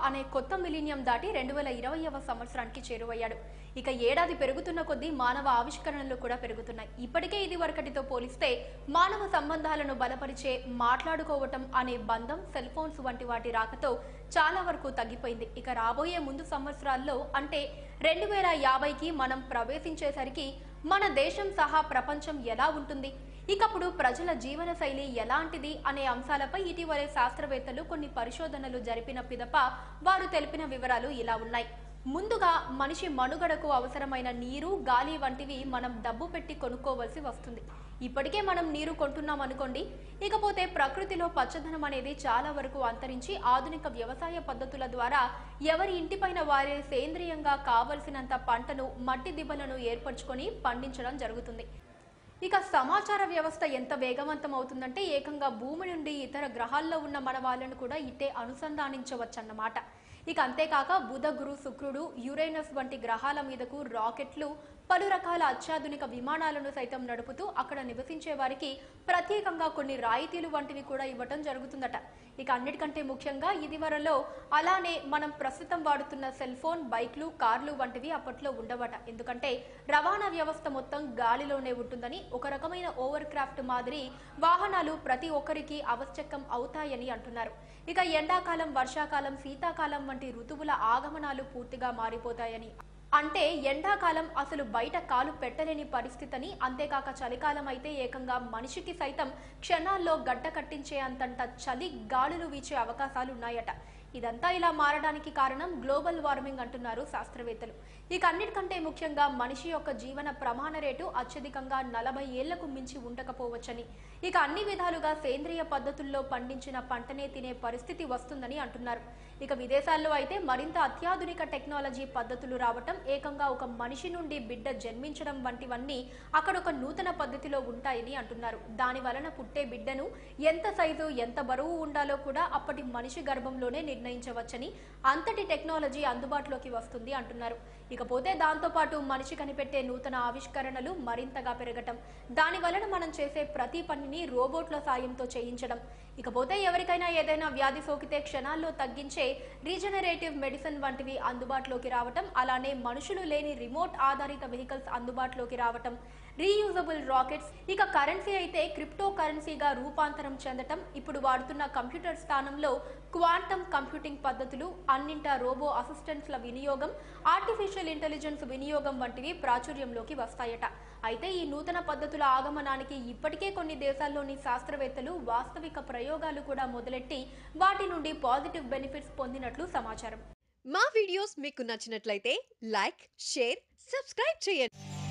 అనే కొత్త మిలీనియం దాటి రెండు వేల ఇరవైవ సంవత్సరానికి చేరువయ్యాడు ఇక ఏడాది పెరుగుతున్న కొద్దీ మానవ ఆవిష్కరణలు కూడా పెరుగుతున్నాయి ఇప్పటికే ఇది వరకటితో పోలిస్తే మానవ సంబంధాలను బలపరిచే మాట్లాడుకోవటం అనే బంధం సెల్ ఫోన్స్ వంటి వాటి రాకతో చాలా వరకు తగ్గిపోయింది ఇక రాబోయే ముందు సంవత్సరాల్లో అంటే రెండు వేల యాభైకి మనం ప్రవేశించేసరికి మన దేశం సహా ప్రపంచం ఎలా ఉంటుంది ఇకప్పుడు ప్రజల జీవన శైలి ఎలాంటిది అనే అంశాలపై ఇటీవలే శాస్త్రవేత్తలు కొన్ని పరిశోధనలు జరిపిన పిదప వారు తెలిపిన వివరాలు ఇలా ఉన్నాయి ముందుగా మనిషి మనుగడకు అవసరమైన నీరు గాలి వంటివి మనం డబ్బు పెట్టి కొనుక్కోవలసి వస్తుంది ఇప్పటికే మనం నీరు కొంటున్నాం అనుకోండి ఇకపోతే ప్రకృతిలో పచ్చదనం అనేది చాలా వరకు అంతరించి ఆధునిక వ్యవసాయ పద్ధతుల ద్వారా ఎవరి ఇంటిపైన వారే సేంద్రియంగా కావలసినంత పంటను మట్టి దిబ్బలను ఏర్పరచుకొని పండించడం జరుగుతుంది ఇక సమాచార వ్యవస్థ ఎంత వేగవంతం అవుతుందంటే ఏకంగా భూమి నుండి ఇతర గ్రహాల్లో ఉన్న మన వాళ్ళను కూడా ఇట్టే అనుసంధానించవచ్చన్నమాట ఇక అంతేకాక బుధ గురు శుక్రుడు యురేనస్ వంటి గ్రహాల మీదకు రాకెట్లు పలు రకాల అత్యాధునిక విమానాలను సైతం నడుపుతూ అక్కడ నివసించే వారికి ప్రత్యేకంగా కొన్ని రాయితీలు వంటివి కూడా ఇవ్వటం జరుగుతుందట ఇక అన్నిటికంటే ముఖ్యంగా ఇదివరలో అలానే మనం ప్రస్తుతం వాడుతున్న సెల్ ఫోన్ బైక్లు కార్లు వంటివి అప్పట్లో ఉండవట ఎందుకంటే రవాణా వ్యవస్థ మొత్తం గాలిలోనే ఉంటుందని ఒక రకమైన ఓవర్ క్రాఫ్ట్ మాదిరి వాహనాలు ప్రతి ఒక్కరికి ఆవశ్యకం అవుతాయని అంటున్నారు ఇక ఎండాకాలం వర్షాకాలం శీతాకాలం వంటి ఋతువుల ఆగమనాలు పూర్తిగా మారిపోతాయని అంటే ఎండాకాలం అసలు బయట కాలు పెట్టలేని పరిస్థితిని అంతేకాక చలికాలం అయితే ఏకంగా మనిషికి సైతం క్షణాల్లో గడ్డ కట్టించే అంతంట చలి గాలులు వీచే అవకాశాలు ఉన్నాయట ఇదంతా ఇలా మారడానికి కారణం గ్లోబల్ వార్మింగ్ అంటున్నారు శాస్త్రవేత్తలు ఇక అన్నిటికంటే ముఖ్యంగా మనిషి యొక్క జీవన ప్రమాణ రేటు అత్యధికంగా నలభై ఏళ్లకు మించి ఉండకపోవచ్చని ఇక అన్ని విధాలుగా సేంద్రియ పద్ధతుల్లో పండించిన పంటనే తినే పరిస్థితి వస్తుందని అంటున్నారు ఇక విదేశాల్లో అయితే మరింత అత్యాధునిక టెక్నాలజీ పద్ధతులు రావటం ఏకంగా ఒక మనిషి నుండి బిడ్డ జన్మించడం వంటివన్నీ అక్కడ ఒక నూతన పద్ధతిలో ఉంటాయని అంటున్నారు దాని వలన పుట్టే బిడ్డను ఎంత సైజు ఎంత బరువు ఉండాలో కూడా అప్పటి మనిషి గర్భంలోనే నిర్ణయించవచ్చని అంతటి టెక్నాలజీ అందుబాటులోకి వస్తుంది అంటున్నారు ఇకపోతే దాంతోపాటు మనిషి కనిపెట్టే నూతన ఆవిష్కరణలు మరింతగా పెరగటం దాని వలన మనం చేసే ప్రతి పనిని రోబోట్ల సాయంతో చేయించడం ఇకపోతే ఎవరికైనా ఏదైనా వ్యాధి సోకితే క్షణాల్లో తగ్గించే రీజనరేటివ్ మెడిసిన్ వంటివి అందుబాటులోకి రావటం అలానే మనుషులు లేని రిమోట్ ఆధారిత వెహికల్స్ అందుబాటులోకి రావటం రీయూజబుల్ రాకెట్స్ ఇక కరెన్సీ అయితే క్రిప్టో కరెన్సీగా రూపాంతరం చెందటం ఇప్పుడు వాడుతున్న కంప్యూటర్ స్థానంలో క్వాంటమ్ కంప్యూటింగ్ పద్ధతులు అన్నింటా రోబో అసిస్టెంట్స్ల వినియోగం ఆర్టిఫిషియల్ ఇంటెలిజెన్స్ వినియోగం వంటివి ప్రాచుర్యంలోకి వస్తాయట అయితే ఈ నూతన పద్ధతుల ఆగమనానికి ఇప్పటికే కొన్ని దేశాల్లోని శాస్త్రవేత్తలు వాస్తవిక ప్రయోగాలు కూడా మొదలెట్టి వాటి నుండి పాజిటివ్ బెనిఫిట్స్ పొందినట్లు సమాచారం మా వీడియోస్ మీకు నచ్చినట్లయితే లైక్ షేర్ సబ్స్క్రైబ్ చేయండి